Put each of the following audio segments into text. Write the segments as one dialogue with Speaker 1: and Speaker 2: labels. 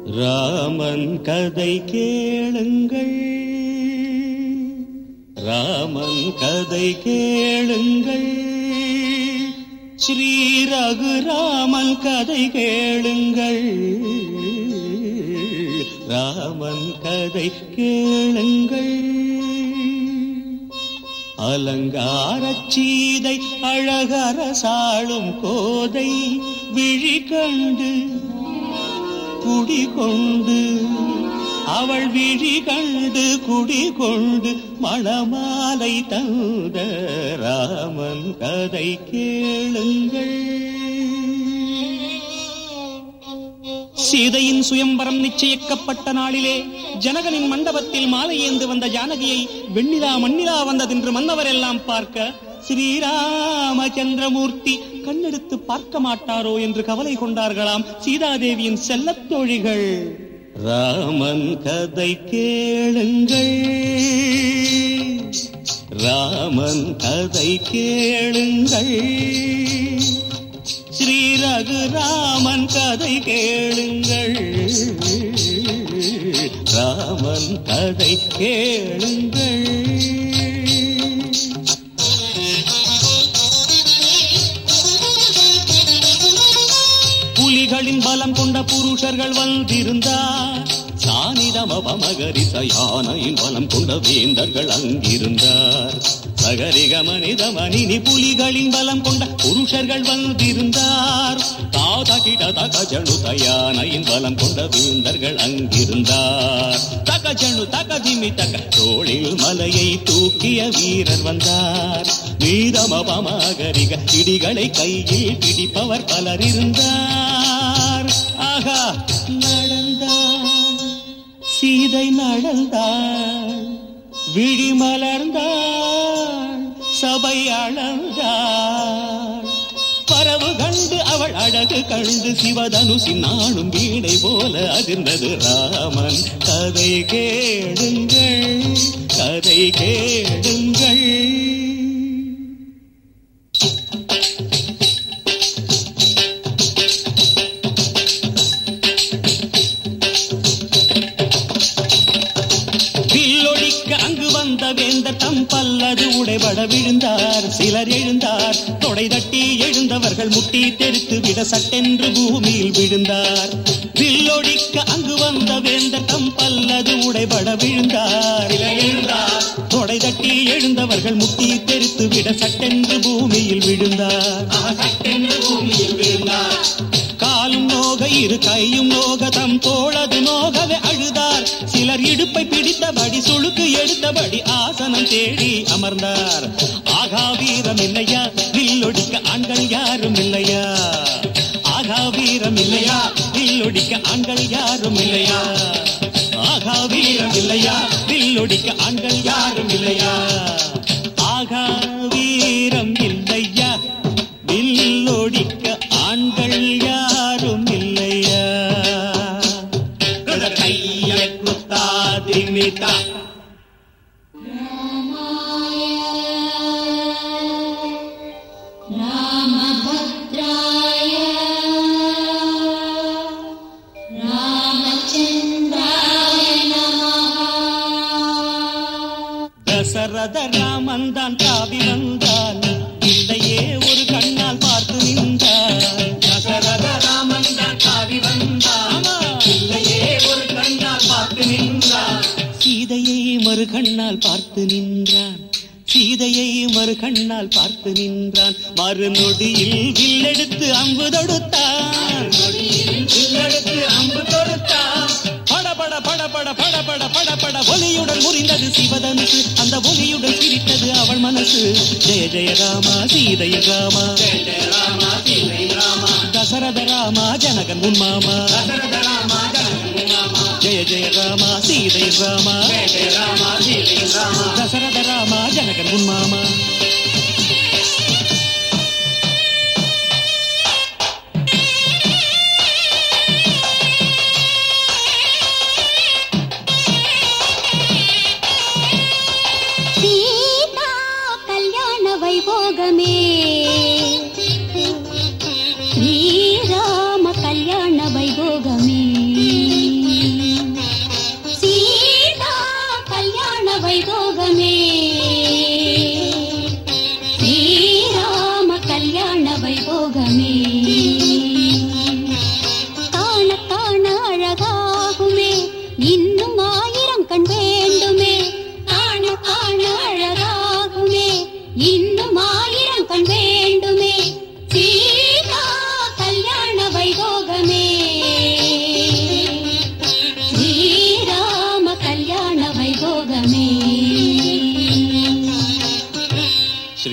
Speaker 1: ராமன் கதை கேளுங்கள் ராமன் கதை கேளுங்கள் ஸ்ரீ ரகுராமன் கதை கேளுங்கள் ராமன் கதை கேளுங்கள் அலங்காரச் சீதை அழகரசாளும் கோதை விழி கண்டு குடிகொண்டு அவள் விழி கண்டு குடிகொண்டு மணமாலை தந்த ராமன் கதை கேளுங்கள் சீதையின் சுயம்பரம் நிச்சயிக்கப்பட்ட நாளிலே ஜனகனின் மண்டபத்தில் மாலை ஏந்து வந்த ஜானகியை வெண்ணிலா மண்ணிலா வந்ததென்று மன்னவர் எல்லாம் பார்க்க ஸ்ரீராமச்சந்திரமூர்த்தி கண்ணெடுத்து பார்க்க மாட்டாரோ என்று கவலை கொண்டார்களாம் சீதாதேவியின் செல்லத் தோழிகள் ராமன் கதை கேளுங்கள் ராமன் கதை கேளுங்கள் ஸ்ரீ ரகுராமன் கதை கேளுங்கள் ராமன் கதை கேளுங்கள் புலிகளின் பலம் கொண்ட புருஷர்கள் வந்திருந்தார் சானிதமபமகரிச யானையின் பலம் கொண்ட வேந்தர்கள் அங்கிருந்தார் சகரிக மனித மனினி புலிகளின் பலம் கொண்ட புருஷர்கள் வந்திருந்தார் தாதகிட தகஜனு தயானையின் பலம் கொண்ட வேந்தர்கள் அங்கிருந்தார் தகஜனு தகதிமி தக தோளில் மலையை தூக்கிய வீரர் வந்தார் மீதமபமகரிக இடிகளை கையில் பிடிப்பவர் பலர் இருந்தார் ஆகா நடந்தார் சீதை நடந்தாள் விழி மலர்ந்தாள் சபை அளந்தாள் பரவு கண்டு அவள் அழகு கண்டு சிவதனுசி நாளும் வீணை போல அதிர்ந்தது ராமன் கதை கேளுங்கள் கதை கேளுங்கள் வில்லொழிக்க அங்கு வந்த வேந்தர் தம் பல்லது உடைபட விழுந்தார் சிலர் எழுந்தார் தொடை தட்டி எழுந்தவர்கள் முட்டி தெரித்து விட சட்டென்று பூமியில் விழுந்தார் வில்லொழிக்க அங்கு வந்த வேந்தர் தம் பல்லது உடைபட விழுந்தார் சிலர் எழுந்தார் தொடை தட்டி எழுந்தவர்கள் முட்டி தெரித்து விட சட்டென்று பூமியில் விழுந்தார் சட்டென்று பூமியில் விழுந்தார் காலும் நோக இரு கையும் நோக தம் தோளது நோகவே அழுதார் சிலர் இடுப்பை பிடித்தபடி சுளுக்கு எடுத்தபடி ஆசனம் தேடி அமர்ந்தார் ஆகா வீரம் இல்லையா வில்லொடிக்க ஆண்கள் யாரும் இல்லையா ஆகா வீரம் இல்லையா வில்லொடிக்க ஆண்கள் யாரும் இல்லையா ஆகா வீரம் இல்லையா வில்லொடிக்க ஆண்கள் யாரும் இல்லையா ஆகா வீரம் இல்லையா வில்லொடிக்க ஆண்கள் யாரும் இல்லையா கையை குத்தாதிமிதா
Speaker 2: रामभद्राय रामचन्द्राय नमः
Speaker 1: தசரத ராமன் தான் தாவி வந்தான் இல்லையே ஒரு கண்ணால் பார்த்து நின்றான் தசரத ராமன் தான் தாவி வந்தான் இல்லையே ஒரு கண்ணால் பார்த்து நின்றான் சீதையை மறு கண்ணால் பார்த்து நின்றான் சீதையை மறு கண்ணால் பார்த்து நின்றான் மறுநொடியில் வில்லெடுத்து அம்பு தொடுத்தான் வில்லெடுத்து அம்பு தொடுத்தான் படபட படபட படபட படபட ஒலியுடன் முறிந்தது சிவதனுக்கு அந்த ஒலியுடன் சிரித்தது அவள் மனசு ஜெய ஜெய ராமா சீதைய ராமா தசரத ராமா ஜனகன் உன் மாமா ஜெய ஜெய ராமா சீதை ராமா தசரத ராமா ஜனகன் உன் மாமா
Speaker 2: சீதா கல்யாண வைபோகமே ஸ்ரீராம கல்யாண வைபோகமே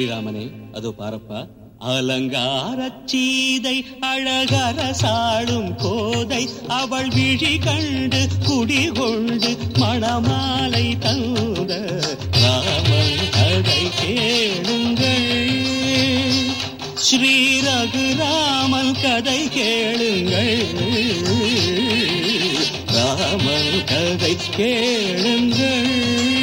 Speaker 1: ஸ்ரீராமனே அதோ பாரப்பா அலங்காரச் சீதை அழகர சாடும் கோதை அவள் விழி கண்டு குடிகொண்டு மணமாலை தந்த ராமன் கதை கேளுங்கள் ஸ்ரீ ரகுராமன் கதை கேளுங்கள் ராமன் கதை கேளுங்கள்